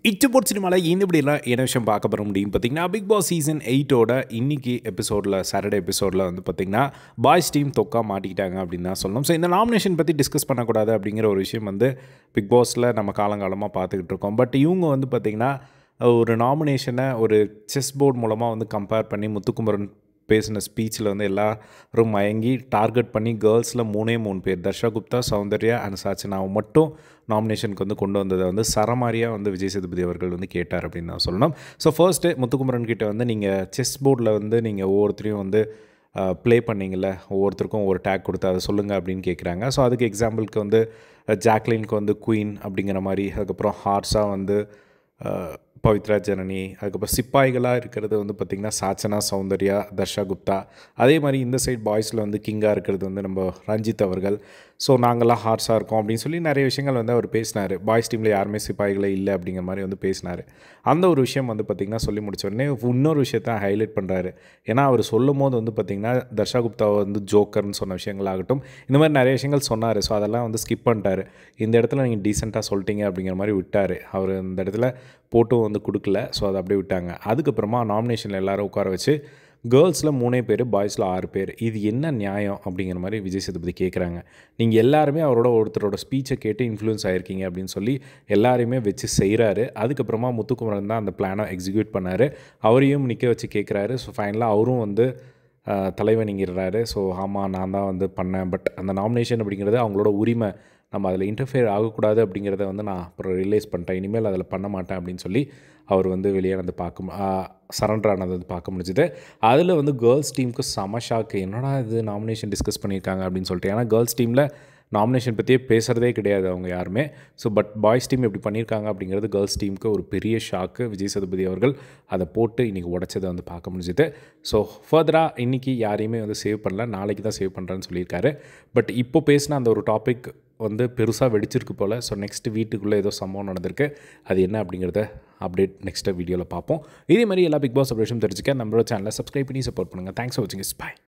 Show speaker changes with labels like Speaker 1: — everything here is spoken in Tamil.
Speaker 1: இச்சபோட் சினிமாவில் இந்த இப்படிலாம் என்ன விஷயம் பார்க்க போகிற முடியும் பார்த்தீங்கன்னா பிக் பாஸ் சீசன் எயிட்டோட இன்னைக்கு எபிசோடில் சாட்டர்டே எபிசோடில் வந்து பார்த்திங்கன்னா பாய்ஸ் டீம் தொக்கா மாட்டிக்கிட்டாங்க அப்படின்னு தான் சொல்லணும் ஸோ இந்த நாமினேஷன் பற்றி டிஸ்கஸ் பண்ணக்கூடாது அப்படிங்கிற ஒரு விஷயம் வந்து பிக் பாஸில் நம்ம காலங்காலமாக பார்த்துக்கிட்டு இருக்கோம் பட் இவங்க வந்து பார்த்திங்கன்னா ஒரு நாமினேஷனை ஒரு செஸ் போர்டு மூலமாக வந்து கம்பேர் பண்ணி முத்துக்குமரன் பேசின ஸ்பீச்சில் வந்து எல்லாரும் மயங்கி டார்கெட் பண்ணி கேர்ள்ஸில் மூணே மூணு பேர் தர்ஷா குப்தா சௌந்தர்யா அண்ட் சாச்சனாவை மட்டும் நாமினேஷனுக்கு வந்து கொண்டு வந்ததை வந்து சரமாரியாக வந்து விஜய் சேதுபதி அவர்கள் வந்து கேட்டார் அப்படின்னு தான் சொல்லணும் ஸோ ஃபர்ஸ்ட்டு முத்துக்குமரன் கிட்ட வந்து நீங்கள் செஸ் போர்டில் வந்து நீங்கள் ஒவ்வொருத்தரையும் வந்து ப்ளே பண்ணீங்கல்ல ஒவ்வொருத்தருக்கும் ஒரு டேக் கொடுத்து அதை சொல்லுங்கள் அப்படின்னு கேட்குறாங்க ஸோ அதுக்கு எக்ஸாம்பிளுக்கு வந்து ஜாக்லினுக்கு வந்து குயின் அப்படிங்கிற மாதிரி அதுக்கப்புறம் ஹார்ஸாக வந்து அஹ், பவித்ரா ஜனனி அதுக்கப்புறம் சிப்பாய்களாக இருக்கிறது வந்து பார்த்திங்கன்னா சாச்சனா சௌந்தர்யா தர்ஷா குப்தா அதே மாதிரி இந்த சைட் பாய்ஸில் வந்து கிங்காக இருக்கிறது வந்து நம்ம ரஞ்சித் அவர்கள் ஸோ நாங்கள்லாம் ஹார்ஸாக இருக்கோம் அப்படின்னு சொல்லி நிறைய விஷயங்கள் வந்து அவர் பேசினார் பாய்ஸ் டீமில் யாருமே சிப்பாய்களே இல்லை அப்படிங்கிற மாதிரி வந்து பேசினார் அந்த ஒரு விஷயம் வந்து பார்த்திங்கன்னா சொல்லி முடிச்ச உடனே இன்னொரு விஷயத்த ஹைலைட் பண்ணுறாரு ஏன்னா அவர் சொல்லும் போது வந்து பார்த்திங்கன்னா தர்ஷா குப்தாவை வந்து ஜோக்கர்னு சொன்ன விஷயங்களாகட்டும் இந்த மாதிரி நிறைய விஷயங்கள் சொன்னார் ஸோ அதெல்லாம் வந்து ஸ்கிப் பண்ணிட்டாரு இந்த இடத்துல நீங்கள் டீசெண்டாக சொல்லிட்டீங்க அப்படிங்கிற மாதிரி விட்டார் அவர் இந்த இடத்துல போட்டும் வந்து கொடுக்கல ஸோ அதை அப்படியே விட்டாங்க அதுக்கப்புறமா நாமினேஷனில் எல்லாரும் உட்கார வச்சு கேர்ள்ஸில் மூணே பேர் பாய்ஸில் ஆறு பேர் இது என்ன நியாயம் அப்படிங்கிற மாதிரி விஜய் சேதுபதி கேட்குறாங்க நீங்கள் எல்லாருமே அவரோட ஒருத்தரோட ஸ்பீச்சை கேட்டு இன்ஃப்ளூயன்ஸ் ஆயிருக்கீங்க அப்படின்னு சொல்லி எல்லாரையுமே வச்சு செய்கிறாரு அதுக்கப்புறமா முத்துக்குமரன் தான் அந்த பிளானை எக்ஸிக்யூட் பண்ணார் அவரையும் நிற்க வச்சு கேட்குறாரு ஸோ ஃபைனலாக அவரும் வந்து ஆஹ், தலைவணிங்கிறாரு ஸோ ஆமாம் நான் தான் வந்து பண்ணேன் பட் அந்த நாமினேஷன் அப்படிங்கிறது அவங்களோட உரிமை நம்ம அதில் இன்டர்ஃபியர் ஆகக்கூடாது அப்படிங்கிறத வந்து நான் அப்புறம் ரியலைஸ் பண்ணிட்டேன் இனிமேல் அதில் பண்ண மாட்டேன் அப்படின்னு சொல்லி அவர் வந்து வெளியே வந்து பார்க்க சரண்டர் ஆனது வந்து பார்க்க முடிஞ்சுது அதில் வந்து கேர்ள்ஸ் டீமுக்கு செம ஷாக்கு என்னடா இது நாமினேஷன் டிஸ்கஸ் பண்ணியிருக்காங்க அப்படின்னு சொல்லிட்டு ஏன்னா கேர்ள்ஸ் டீமில் நாமினேஷன் பற்றியே பேசுகிறதே கிடையாது அவங்க யாருமே ஸோ பட் பாய்ஸ் டீம் எப்படி பண்ணியிருக்காங்க அப்படிங்கிறது கேர்ள்ஸ் டீமுக்கு ஒரு பெரிய ஷாக்கு விஜய் சேதுபதி அவர்கள் அதை போட்டு இன்றைக்கி உடச்சதை வந்து பார்க்க முடிஞ்சுது ஸோ ஃபர்தராக இன்றைக்கி யாரையுமே வந்து சேவ் பண்ணல நாளைக்கு தான் சேவ் பண்ணுறேன்னு சொல்லியிருக்காரு பட் இப்போ பேசின அந்த ஒரு டாபிக் வந்து பெருசாக வெடிச்சிருக்கு போல் ஸோ நெக்ஸ்ட் வீட்டுக்குள்ளே ஏதோ சம்பவம் நடந்திருக்கு அது என்ன அப்படிங்கிறத அப்டேட் நெக்ஸ்ட்டு வீடியோவில் பார்ப்போம் இதே மாதிரி எல்லா பிக் பாஸ் அப்டேஷன் தெரிஞ்சுக்க நம்மளோட சேனலை சப்ஸ்கிரைப் பண்ணி சப்போர்ட் பண்ணுங்கள் தேங்க்ஸ் ஃபார் வாட்சிங் இஸ் பாய்